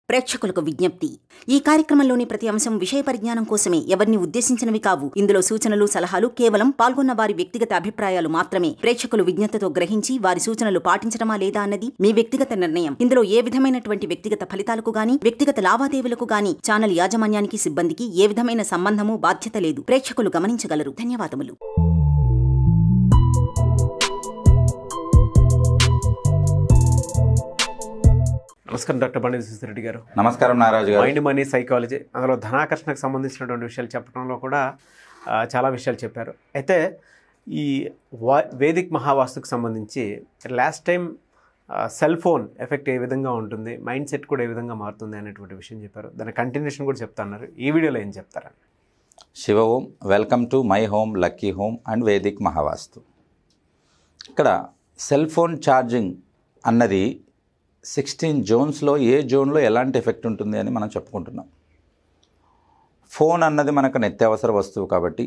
ప్రేక్షకులకు విజ్ఞప్తి ఈ కార్యక్రమంలోని ప్రతి అంశం విషయ పరిజ్ఞానం కోసమే ఎవరిని ఉద్దేశించినవి కావు ఇందులో సూచనలు సలహాలు కేవలం పాల్గొన్న వారి వ్యక్తిగత అభిప్రాయాలు మాత్రమే ప్రేక్షకులు విజ్ఞతతో గ్రహించి వారి సూచనలు పాటించడమా లేదా అన్నది మీ వ్యక్తిగత నిర్ణయం ఇందులో ఏ విధమైనటువంటి వ్యక్తిగత ఫలితాలకు గాని వ్యక్తిగత లావాదేవీలకు గాని ఛానల్ యాజమాన్యానికి సిబ్బందికి ఏ విధమైన సంబంధము బాధ్యత లేదు ప్రేక్షకులు గమనించగలరు ధన్యవాదములు నమస్కారం డాక్టర్ బండి రెడ్డి గారు నమస్కారం నారాజు గారు మైండ్ మనీ సైకాలజీ అందులో ధనాకర్షణకు సంబంధించినటువంటి విషయాలు చెప్పడంలో కూడా ఆ, చాలా విషయాలు చెప్పారు అయితే ఈ వా వేదిక్ మహావాస్తుకు సంబంధించి last time cell phone effect ఏ విధంగా ఉంటుంది మైండ్ సెట్ కూడా ఏ విధంగా మారుతుంది అనేటువంటి విషయం చెప్పారు దాని కంటిన్యూషన్ కూడా చెప్తున్నారు ఈ వీడియోలో ఏం చెప్తారా Shiva Om welcome to my home lucky home and Vedic Mahavastu ఇక్కడ సెల్ ఫోన్ ఛార్జింగ్ అన్నది సిక్స్టీన్ జోన్స్లో ఏ జోన్లో ఎలాంటి ఎఫెక్ట్ ఉంటుంది అని మనం చెప్పుకుంటున్నాం ఫోన్ అన్నది మనకు నిత్యావసర వస్తువు కాబట్టి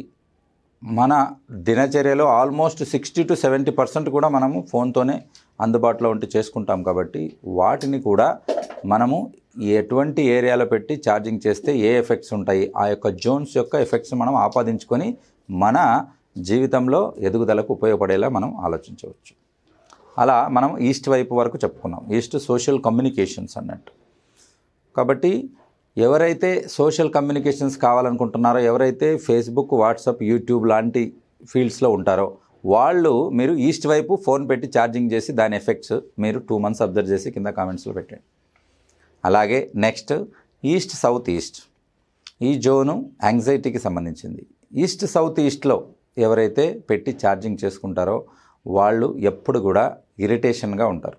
మన దినచర్యలో almost sixty to seventy percent కూడా మనము ఫోన్తోనే అందుబాటులో ఉండి చేసుకుంటాం కాబట్టి వాటిని కూడా మనము ఎటువంటి ఏరియాలో పెట్టి ఛార్జింగ్ చేస్తే ఏ ఎఫెక్ట్స్ ఉంటాయి ఆ యొక్క జోన్స్ యొక్క ఎఫెక్ట్స్ మనం ఆపాదించుకొని మన జీవితంలో ఎదుగుదలకు ఉపయోగపడేలా మనం ఆలోచించవచ్చు అలా మనం ఈస్ట్ వైపు వరకు చెప్పుకున్నాం ఈస్ట్ సోషల్ కమ్యూనికేషన్స్ అన్నట్టు కాబట్టి ఎవరైతే సోషల్ కమ్యూనికేషన్స్ కావాలనుకుంటున్నారో ఎవరైతే ఫేస్బుక్ వాట్సాప్ యూట్యూబ్ లాంటి ఫీల్డ్స్లో ఉంటారో వాళ్ళు మీరు ఈస్ట్ వైపు ఫోన్ పెట్టి ఛార్జింగ్ చేసి దాని ఎఫెక్ట్స్ మీరు టూ మంత్స్ అబ్జర్వ్ చేసి కింద కామెంట్స్లో పెట్టండి అలాగే నెక్స్ట్ ఈస్ట్ సౌత్ ఈస్ట్ ఈ జోను యాంగ్జైటీకి సంబంధించింది ఈస్ట్ సౌత్ ఈస్ట్లో ఎవరైతే పెట్టి ఛార్జింగ్ చేసుకుంటారో వాళ్ళు ఎప్పుడు కూడా ఇరిటేషన్గా ఉంటారు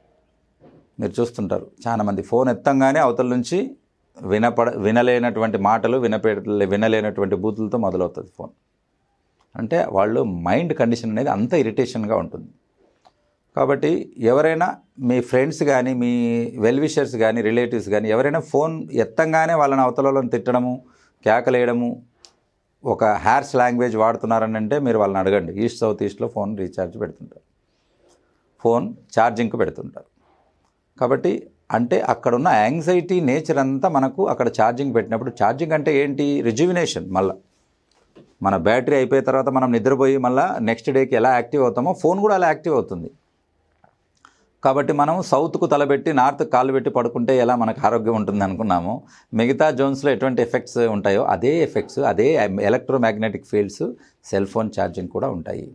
మీరు చూస్తుంటారు చాలామంది ఫోన్ ఎత్తంగానే అవతల నుంచి వినపడ వినలేనటువంటి మాటలు వినపే వినలేనటువంటి బూతులతో మొదలవుతుంది ఫోన్ అంటే వాళ్ళు మైండ్ కండిషన్ అనేది అంత ఇరిటేషన్గా ఉంటుంది కాబట్టి ఎవరైనా మీ ఫ్రెండ్స్ కానీ మీ వెల్ విషర్స్ కానీ రిలేటివ్స్ కానీ ఎవరైనా ఫోన్ ఎత్తంగానే వాళ్ళని అవతల వాళ్ళని తిట్టడము కేకలేయడము ఒక హ్యార్స్ లాంగ్వేజ్ వాడుతున్నారని అంటే మీరు వాళ్ళని అడగండి ఈస్ట్ సౌత్ ఈస్ట్లో ఫోన్ రీఛార్జ్ పెడుతుంటారు ఫోన్ ఛార్జింగ్కి పెడుతుంటారు కాబట్టి అంటే అక్కడున్న యాంగ్జైటీ నేచర్ అంతా మనకు అక్కడ ఛార్జింగ్ పెట్టినప్పుడు ఛార్జింగ్ అంటే ఏంటి రిజ్యువినేషన్ మళ్ళీ మన బ్యాటరీ అయిపోయిన తర్వాత మనం నిద్రపోయి మళ్ళీ నెక్స్ట్ డేకి ఎలా యాక్టివ్ అవుతామో ఫోన్ కూడా అలా యాక్టివ్ అవుతుంది కాబట్టి మనం సౌత్కు తలబెట్టి నార్త్కి కాలు పెట్టి పడుకుంటే ఎలా మనకు ఆరోగ్యం ఉంటుంది అనుకున్నామో మిగతా జోన్స్లో ఎటువంటి ఎఫెక్ట్స్ ఉంటాయో అదే ఎఫెక్ట్స్ అదే electromagnetic fields cell phone charging కూడా ఉంటాయి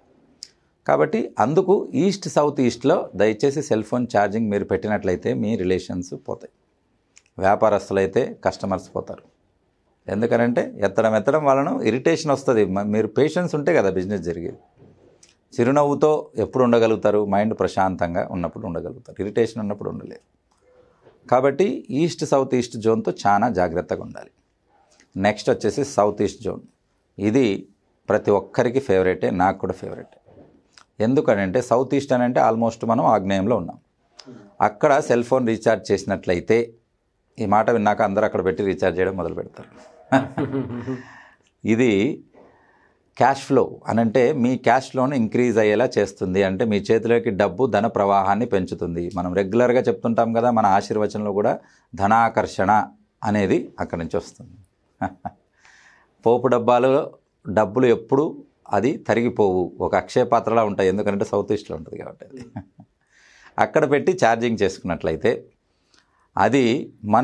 కాబట్టి అందుకు ఈస్ట్ సౌత్ ఈస్ట్లో దయచేసి సెల్ ఫోన్ ఛార్జింగ్ మీరు పెట్టినట్లయితే మీ రిలేషన్స్ పోతాయి వ్యాపారస్తులైతే కస్టమర్స్ పోతారు ఎందుకనంటే ఎత్తడం ఎత్తడం వలన ఇరిటేషన్ వస్తుంది మ- మీరు పేషెన్స్ ఉంటే కదా బిజినెస్ జరిగేది చిరునవ్వుతో ఎప్పుడు ఉండగలుగుతారు మైండ్ ప్రశాంతంగా ఉన్నప్పుడు ఉండగలుగుతారు ఇరిటేషన్ ఉన్నప్పుడు ఉండలేరు కాబట్టి ఈస్ట్ సౌత్ ఈస్ట్ జోన్తో చాలా జాగ్రత్తగా ఉండాలి నెక్స్ట్ వచ్చేసి సౌత్ ఈస్ట్ జోన్ ఇది ప్రతి ఒక్కరికి ఫేవరెటే నాకు కూడా ఫేవరెట్ ఎందుకనంటే సౌత్ ఈస్ట్ అని అంటే ఆల్మోస్ట్ మనం ఆగ్నేయంలో ఉన్నాం అక్కడ సెల్ ఫోన్ రీఛార్జ్ చేసినట్లయితే ఈ మాట విన్నాక అందరూ అక్కడ పెట్టి రీఛార్జ్ చేయడం మొదలు పెడతారు ఇది క్యాష్ ఫ్లో అనంటే మీ క్యాష్ ఫ్లోను ఇంక్రీజ్ అయ్యేలా చేస్తుంది అంటే మీ చేతిలోకి డబ్బు ధన ప్రవాహాన్ని పెంచుతుంది మనం రెగ్యులర్గా చెప్తుంటాం కదా మన ఆశీర్వచనంలో కూడా ధనాకర్షణ అనేది అక్కడి నుంచి వస్తుంది పోపు డబ్బాలో డబ్బులు ఎప్పుడు అది తరిగిపోవు ఒక అక్షయ పాత్రలా ఉంటాయి ఎందుకంటే సౌత్ ఈస్ట్లో ఉంటుంది కాబట్టి అది అక్కడ పెట్టి ఛార్జింగ్ చేసుకున్నట్లయితే అది మన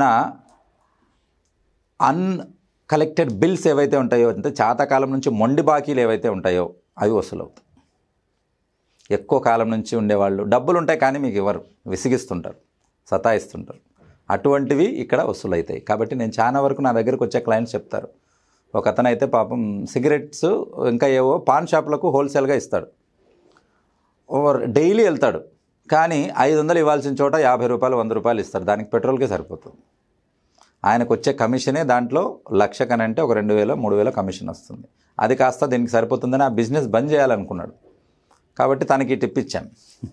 అన్ కలెక్టెడ్ బిల్స్ ఏవైతే ఉంటాయో అంటే చాతకాలం నుంచి మొండి బాకీలు ఏవైతే ఉంటాయో అవి వసూలవుతాయి ఎక్కువ కాలం నుంచి ఉండేవాళ్ళు డబ్బులు ఉంటాయి కానీ మీకు ఇవ్వరు విసిగిస్తుంటారు సతాయిస్తుంటారు అటువంటివి ఇక్కడ వసూలవుతాయి కాబట్టి నేను చాలా వరకు నా దగ్గరకు వచ్చే క్లయింట్స్ చెప్తారు ఒక అతను అయితే పాపం సిగరెట్స్ ఇంకా ఏవో పాన్ షాపులకు హోల్సేల్గా ఇస్తాడు ఓవర్ డైలీ వెళ్తాడు కానీ ఐదు వందలు ఇవ్వాల్సిన చోట యాభై రూపాయలు వంద రూపాయలు ఇస్తారు దానికి పెట్రోల్కే సరిపోతుంది ఆయనకు వచ్చే కమిషనే దాంట్లో లక్ష కనంటే ఒక రెండు వేల మూడు వేల కమిషన్ వస్తుంది అది కాస్త దీనికి సరిపోతుందని ఆ బిజినెస్ బంద్ చేయాలనుకున్నాడు కాబట్టి తనకి టిప్ ఇచ్చాం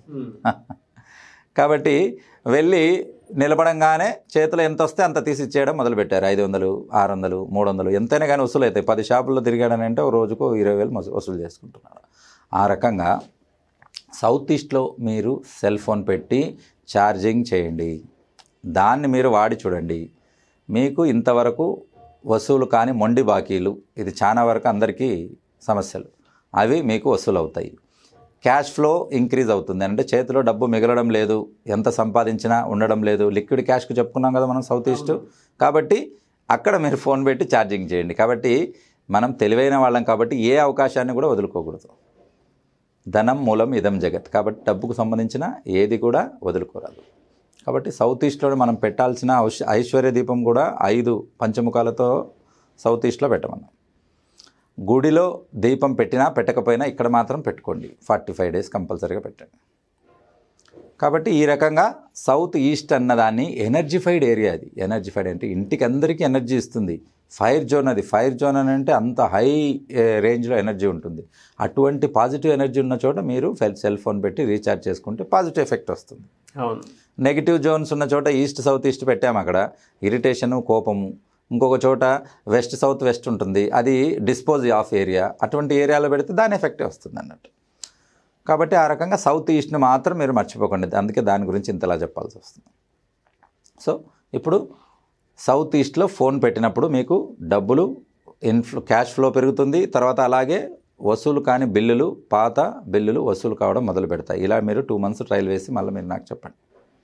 కాబట్టి వెళ్ళి నిలబడంగానే చేతిలో ఎంత వస్తే అంత తీసి ఇచ్చేయడం మొదలుపెట్టారు ఐదు వందలు ఆరు వందలు మూడు వందలు ఎంతైనా కానీ వసూలు అవుతాయి పది షాపుల్లో తిరిగాడని అంటే ఒక రోజుకు ఇరవై వేలు వసూ- వసూలు చేసుకుంటున్నాడు ఆ రకంగా సౌత్ ఈస్ట్లో మీరు సెల్ ఫోన్ పెట్టి ఛార్జింగ్ చేయండి దాన్ని మీరు వాడి చూడండి మీకు ఇంతవరకు వసూలు కాని మొండి బాకీలు ఇది చాలా వరకు అందరికీ సమస్యలు అవి మీకు వసూలు అవుతాయి క్యాష్ ఫ్లో ఇంక్రీజ్ అవుతుంది అంటే చేతిలో డబ్బు మిగలడం లేదు ఎంత సంపాదించినా ఉండడం లేదు లిక్విడ్ క్యాష్కి చెప్పుకున్నాం కదా మనం సౌత్ ఈస్ట్ కాబట్టి అక్కడ మీరు ఫోన్ పెట్టి ఛార్జింగ్ చేయండి కాబట్టి మనం తెలివైన వాళ్ళం కాబట్టి ఏ అవకాశాన్ని కూడా వదులుకోకూడదు ధనం మూలం ఇదం జగత్ కాబట్టి డబ్బుకు సంబంధించిన ఏది కూడా వదులుకోరాదు కాబట్టి సౌత్ ఈస్ట్లో మనం పెట్టాల్సిన ఔష- ఐశ్వర్య దీపం కూడా ఐదు పంచముఖాలతో సౌత్ ఈస్ట్లో పెట్టమన్నాం గుడిలో దీపం పెట్టినా పెట్టకపోయినా ఇక్కడ మాత్రం పెట్టుకోండి ఫార్టీ ఫైవ్ డేస్ కంపల్సరీగా పెట్టండి కాబట్టి ఈ రకంగా సౌత్ ఈస్ట్ అన్నదాన్ని ఎనర్జిఫైడ్ ఏరియా అది ఎనర్జిఫైడ్ అంటే ఇంటికి అందరికీ ఎనర్జీ ఇస్తుంది ఫైర్ జోన్ అది ఫైర్ జోన్ అని అంటే అంత హై రేంజ్లో ఎనర్జీ ఉంటుంది అటువంటి పాజిటివ్ ఎనర్జీ ఉన్న చోట మీరు సెల్ ఫోన్ పెట్టి రీఛార్జ్ చేసుకుంటే పాజిటివ్ ఎఫెక్ట్ వస్తుంది అవును నెగిటివ్ జోన్స్ ఉన్న చోట ఈస్ట్ సౌత్ ఈస్ట్ పెట్టాము అక్కడ ఇరిటేషను కోపము ఇంకొక చోట వెస్ట్ సౌత్ వెస్ట్ ఉంటుంది అది డిస్పోజ్ ఆఫ్ ఏరియా అటువంటి ఏరియాలో పెడితే దాని ఎఫెక్టే వస్తుంది అన్నట్టు కాబట్టి ఆ రకంగా సౌత్ ఈస్ట్ని మాత్రం మీరు మర్చిపోకండి అందుకే దాని గురించి ఇంతలా చెప్పాల్సి వస్తుంది సో ఇప్పుడు సౌత్ ఈస్ట్లో ఫోన్ పెట్టినప్పుడు మీకు డబ్బులు ఇన్ఫ్లో క్యాష్ ఫ్లో పెరుగుతుంది తర్వాత అలాగే వసూలు కాని బిల్లులు పాత బిల్లులు వసూలు కావడం మొదలు పెడతాయి ఇలా మీరు టూ మంత్స్ ట్రయల్ వేసి మళ్ళీ మీరు నాకు చెప్పండి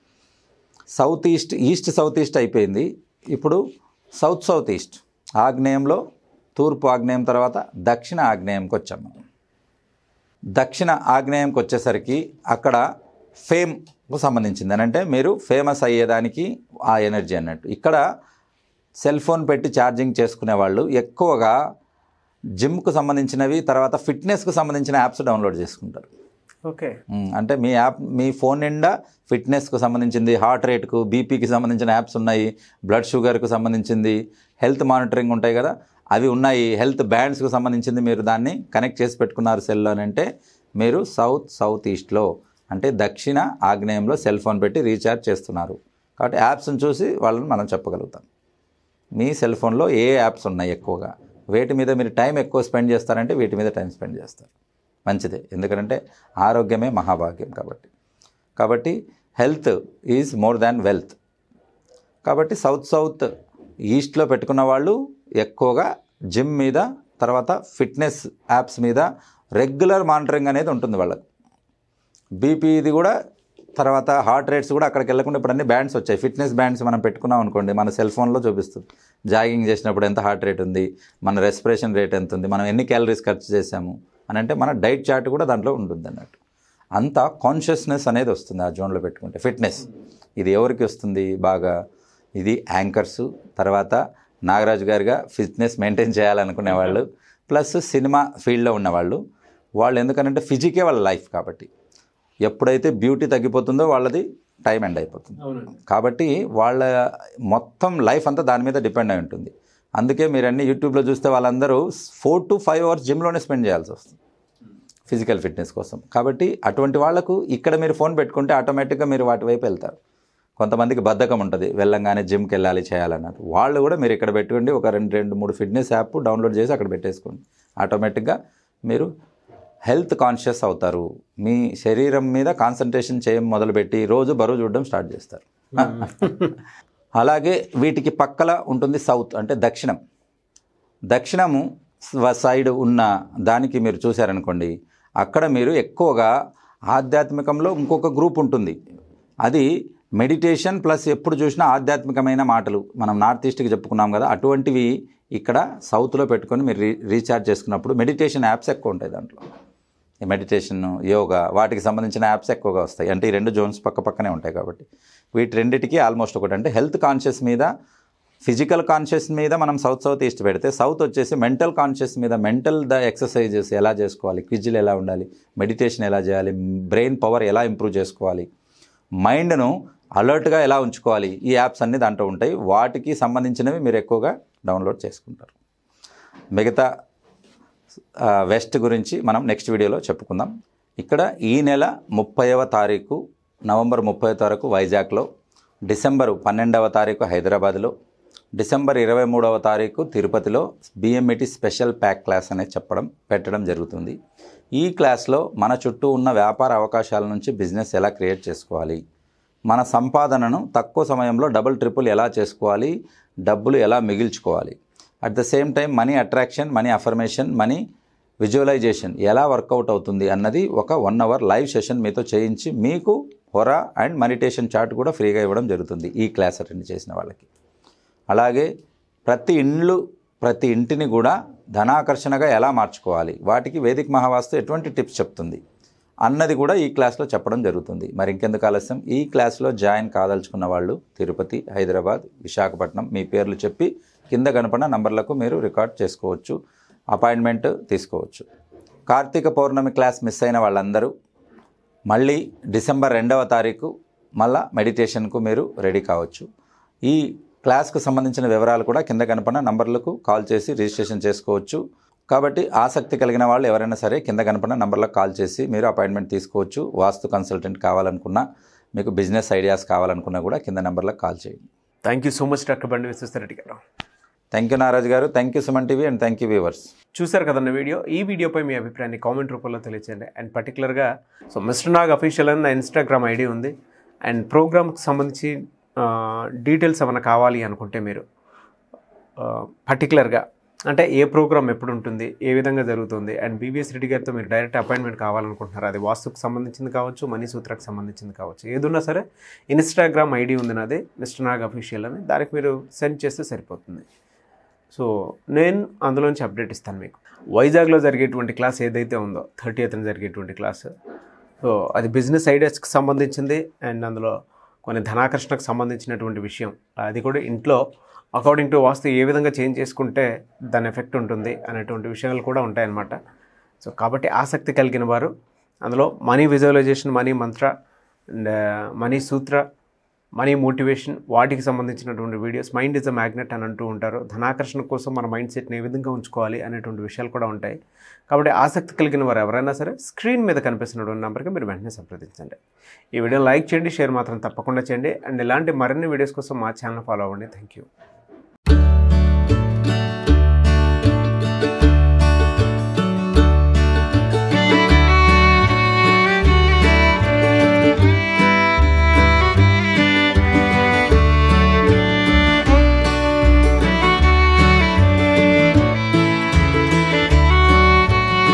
south east east south east అయిపోయింది ఇప్పుడు సౌత్ సౌత్ ఈస్ట్ ఆగ్నేయంలో తూర్పు ఆగ్నేయం తర్వాత దక్షిణ ఆగ్నేయంకి వచ్చాం మనం దక్షిణ ఆగ్నేయంకి వచ్చేసరికి అక్కడ ఫేమ్కు సంబంధించింది అని అంటే మీరు ఫేమస్ అయ్యేదానికి ఆ ఎనర్జీ అన్నట్టు ఇక్కడ సెల్ ఫోన్ పెట్టి ఛార్జింగ్ చేసుకునే వాళ్ళు ఎక్కువగా జిమ్కు సంబంధించినవి తర్వాత ఫిట్నెస్కు సంబంధించిన యాప్స్ డౌన్లోడ్ చేసుకుంటారు ఓకే మ్మ్. అంటే మీ యాప్ మీ ఫోన్ నిండా ఫిట్నెస్కు సంబంధించింది హార్ట్ రేట్కు బీపీకి సంబంధించిన యాప్స్ ఉన్నాయి బ్లడ్ షుగర్కు సంబంధించింది హెల్త్ మానిటరింగ్ ఉంటాయి కదా అవి ఉన్నాయి హెల్త్ బ్యాండ్స్కు సంబంధించింది మీరు దాన్ని కనెక్ట్ చేసి పెట్టుకున్నారు సెల్లో అని అంటే మీరు సౌత్ సౌత్ ఈస్ట్లో అంటే దక్షిణ ఆగ్నేయంలో సెల్ ఫోన్ పెట్టి రీఛార్జ్ చేస్తున్నారు కాబట్టి యాప్స్ని చూసి వాళ్ళని మనం చెప్పగలుగుతాం మీ సెల్ ఫోన్లో ఏ యాప్స్ ఉన్నాయి ఎక్కువగా వేటి మీద మీరు టైం ఎక్కువ స్పెండ్ చేస్తారంటే వీటి మీద టైం స్పెండ్ చేస్తారు మంచిదే ఎందుకంటే ఆరోగ్యమే మహాభాగ్యం కాబట్టి కాబట్టి health is more than wealth కాబట్టి సౌత్ సౌత్ ఈస్ట్లో పెట్టుకున్న వాళ్ళు ఎక్కువగా జిమ్ మీద తర్వాత ఫిట్నెస్ యాప్స్ మీద రెగ్యులర్ మానిటరింగ్ అనేది ఉంటుంది వాళ్ళకు బీపీ ఇది కూడా తర్వాత హార్ట్ రేట్స్ కూడా అక్కడికి వెళ్ళకుండా ఇప్పుడు అన్ని బ్యాండ్స్ వచ్చాయి ఫిట్నెస్ బ్యాండ్స్ మనం పెట్టుకున్నాం అనుకోండి మన సెల్ ఫోన్లో చూపిస్తుంది జాగింగ్ చేసినప్పుడు ఎంత హార్ట్ రేట్ ఉంది మన రెస్పిరేషన్ రేట్ ఎంత ఉంది మనం ఎన్ని క్యాలరీస్ ఖర్చు చేసాము అని అంటే మన డైట్ చార్ట్ కూడా దాంట్లో ఉంటుంది అన్నట్టు అంత కాన్షియస్నెస్ అనేది వస్తుంది ఆ జోన్లో పెట్టుకుంటే ఫిట్నెస్ ఇది ఎవరికి వస్తుంది బాగా ఇది యాంకర్స్ తర్వాత నాగరాజు గారుగా ఫిట్నెస్ మెయింటైన్ చేయాలనుకునే వాళ్ళు ప్లస్ సినిమా ఫీల్డ్లో ఉన్నవాళ్ళు వాళ్ళు ఎందుకనంటే ఫిజికే వాళ్ళ లైఫ్ కాబట్టి ఎప్పుడైతే బ్యూటీ తగ్గిపోతుందో వాళ్ళది టైం ఎండ్ అయిపోతుంది అవునండి కాబట్టి వాళ్ళ మొత్తం లైఫ్ అంతా దాని మీద డిపెండ్ అయి ఉంటుంది అందుకే మీరు అన్ని యూట్యూబ్లో చూస్తే వాళ్ళందరూ ఫోర్ టు ఫైవ్ అవర్స్ జిమ్లోనే స్పెండ్ చేయాల్సి వస్తుంది ఫిజికల్ ఫిట్నెస్ కోసం కాబట్టి అటువంటి వాళ్ళకు ఇక్కడ మీరు ఫోన్ పెట్టుకుంటే ఆటోమేటిక్గా మీరు వాటి వైపు వెళ్తారు కొంతమందికి బద్ధకం ఉంటుంది వెళ్ళంగానే జిమ్కి వెళ్ళాలి చేయాలన్నట్టు వాళ్ళు కూడా మీరు ఇక్కడ పెట్టుకోండి ఒక రెండు రెండు మూడు ఫిట్నెస్ యాప్ డౌన్లోడ్ చేసి అక్కడ పెట్టేసుకోండి ఆటోమేటిక్గా మీరు హెల్త్ కాన్షియస్ అవుతారు మీ శరీరం మీద కాన్సన్ట్రేషన్ చేయడం మొదలుపెట్టి రోజు బరువు చూడడం స్టార్ట్ చేస్తారు అలాగే వీటికి పక్కల ఉంటుంది సౌత్ అంటే దక్షిణం దక్షిణము స్వ- సైడ్ ఉన్న దానికి మీరు చూశారనుకోండి అక్కడ మీరు ఎక్కువగా ఆధ్యాత్మికంలో ఇంకొక గ్రూప్ ఉంటుంది అది మెడిటేషన్ ప్లస్ ఎప్పుడు చూసినా ఆధ్యాత్మికమైన మాటలు మనం నార్త్ ఈస్ట్కి చెప్పుకున్నాం కదా అటువంటివి ఇక్కడ సౌత్లో పెట్టుకొని మీరు రీ రీఛార్జ్ చేసుకున్నప్పుడు మెడిటేషన్ యాప్స్ ఎక్కువ ఉంటాయి దాంట్లో ఈ మెడిటేషన్ యోగా వాటికి సంబంధించిన యాప్స్ ఎక్కువగా వస్తాయి అంటే ఈ రెండు జోన్స్ పక్క పక్కనే ఉంటాయి కాబట్టి వీటి రెండిటికి ఆల్మోస్ట్ ఒకటి అంటే హెల్త్ కాన్షియస్ మీద ఫిజికల్ కాన్షియస్ మీద మనం సౌత్ సౌత్ ఈస్ట్ పెడితే సౌత్ వచ్చేసి మెంటల్ కాన్షియస్ మీద మెంటల్ ద ఎక్సర్సైజెస్ ఎలా చేసుకోవాలి క్విజ్లు ఎలా ఉండాలి మెడిటేషన్ ఎలా చేయాలి బ్రెయిన్ పవర్ ఎలా ఇంప్రూవ్ చేసుకోవాలి మైండ్ను అలర్ట్గా ఎలా ఉంచుకోవాలి ఈ యాప్స్ అన్నీ దాంట్లో ఉంటాయి వాటికి సంబంధించినవి మీరు ఎక్కువగా డౌన్లోడ్ చేసుకుంటారు మిగతా ఆ, వెస్ట్ గురించి మనం నెక్స్ట్ వీడియోలో చెప్పుకుందాం ఇక్కడ ఈ నెల ముప్పైవ తారీఖు నవంబర్ ముప్పై తారీఖు వైజాగ్లో డిసెంబర్ పన్నెండవ తారీఖు హైదరాబాద్లో డిసెంబర్ ఇరవై మూడవ తారీఖు తిరుపతిలో బిఎంఈటి స్పెషల్ ప్యాక్ క్లాస్ అనేది చెప్పడం పెట్టడం జరుగుతుంది ఈ క్లాస్లో మన చుట్టూ ఉన్న వ్యాపార అవకాశాల నుంచి బిజినెస్ ఎలా క్రియేట్ చేసుకోవాలి మన సంపాదనను తక్కువ సమయంలో డబుల్ ట్రిపుల్ ఎలా చేసుకోవాలి డబ్బులు ఎలా మిగిల్చుకోవాలి at the same time money attraction money affirmation money visualisation ఎలా వర్కౌట్ అవుతుంది అన్నది ఒక వన్ అవర్ లైవ్ సెషన్ మీతో చేయించి మీకు హొరా అండ్ మెడిటేషన్ చార్ట్ కూడా ఫ్రీగా ఇవ్వడం జరుగుతుంది ఈ క్లాస్ అటెండ్ చేసిన వాళ్ళకి అలాగే ప్రతి ఇండ్లు ప్రతి ఇంటిని కూడా ధనాకర్షణగా ఎలా మార్చుకోవాలి వాటికి వేదిక మహావాస్తు ఎటువంటి టిప్స్ చెప్తుంది అన్నది కూడా ఈ క్లాస్లో చెప్పడం జరుగుతుంది మరి ఇంకెందుకు ఆలస్యం ఈ క్లాస్లో జాయిన్ కాదలుచుకున్న వాళ్ళు తిరుపతి హైదరాబాద్ విశాఖపట్నం మీ పేర్లు చెప్పి కింద కనపడిన నంబర్లకు మీరు రికార్డ్ చేసుకోవచ్చు అపాయింట్మెంట్ తీసుకోవచ్చు కార్తీక పౌర్ణమి క్లాస్ మిస్ అయిన వాళ్ళందరూ మళ్ళీ డిసెంబర్ రెండవ తారీఖు మళ్ళా మెడిటేషన్కు మీరు రెడీ కావచ్చు ఈ క్లాస్కు సంబంధించిన వివరాలు కూడా కింద కనపడిన నంబర్లకు కాల్ చేసి రిజిస్ట్రేషన్ చేసుకోవచ్చు కాబట్టి ఆసక్తి కలిగిన వాళ్ళు ఎవరైనా సరే కింద కనపడిన నంబర్లకు కాల్ చేసి మీరు అపాయింట్మెంట్ తీసుకోవచ్చు వాస్తు కన్సల్టెంట్ కావాలనుకున్నా మీకు బిజినెస్ ఐడియాస్ కావాలనుకున్నా కూడా కింద నెంబర్లకు కాల్ చేయండి thank you so much doctor Bandi విశ్వస్తారెడ్డి గారు థ్యాంక్ యూ నారాజ్ గారు thank you Suman TV and thank you viewers చూశారు కదన్న వీడియో ఈ వీడియోపై మీ అభిప్రాయాన్ని కామెంట్ రూపంలో తెలియచేయండి అండ్ పర్టికులర్గా సో మిస్టర్ నాగ్ అఫీషియల్ అని నా ఇన్స్టాగ్రామ్ ఐడి ఉంది అండ్ ప్రోగ్రామ్కి సంబంధించి డీటెయిల్స్ ఏమైనా కావాలి అనుకుంటే మీరు పర్టికులర్గా అంటే ఏ ప్రోగ్రామ్ ఎప్పుడు ఉంటుంది ఏ విధంగా జరుగుతుంది అండ్ బీబీఎస్ రెడ్డి గారితో మీరు డైరెక్ట్ అపాయింట్మెంట్ కావాలనుకుంటున్నారు అది వాస్తుకు సంబంధించింది కావచ్చు మనీ సూత్రకు సంబంధించింది కావచ్చు ఏదున్నా సరే ఇన్స్టాగ్రామ్ ఐడి ఉంది నాది మిస్టర్ నాగ్ అఫీషియల్ అని దానికి మీరు సెండ్ చేస్తే సరిపోతుంది సో నేను అందులోంచి అప్డేట్ ఇస్తాను మీకు వైజాగ్లో జరిగేటువంటి క్లాస్ ఏదైతే ఉందో థర్టీ ఎయిత్న జరిగేటువంటి క్లాస్ సో అది బిజినెస్ ఐడియాస్కి సంబంధించింది అండ్ అందులో కొన్ని ధనాకర్షణకు సంబంధించినటువంటి విషయం అది కూడా ఇంట్లో అకార్డింగ్ టు వాస్తు ఏ విధంగా చేంజ్ చేసుకుంటే దాని ఎఫెక్ట్ ఉంటుంది అనేటువంటి విషయాలు కూడా ఉంటాయన్నమాట సో కాబట్టి ఆసక్తి కలిగిన వారు అందులో money visualisation money mantra and money sutra money motivation వాటికి సంబంధించినటువంటి videos mind is a magnet అని అంటూ ఉంటారు ధనాకర్షణ కోసం మన మైండ్ సెట్ని ఏ విధంగా ఉంచుకోవాలి అనేటువంటి విషయాలు కూడా ఉంటాయి కాబట్టి ఆసక్తి కలిగిన వారు ఎవరైనా సరే స్క్రీన్ మీద కనిపిస్తున్నటువంటి నెంబర్కి మీరు వెంటనే సంప్రదించండి ఈ వీడియో లైక్ చేయండి షేర్ మాత్రం తప్పకుండా చేయండి అండ్ ఇలాంటి మరిన్ని వీడియోస్ కోసం మా ఛానల్ ఫాలో అవ్వండి థ్యాంక్ యూ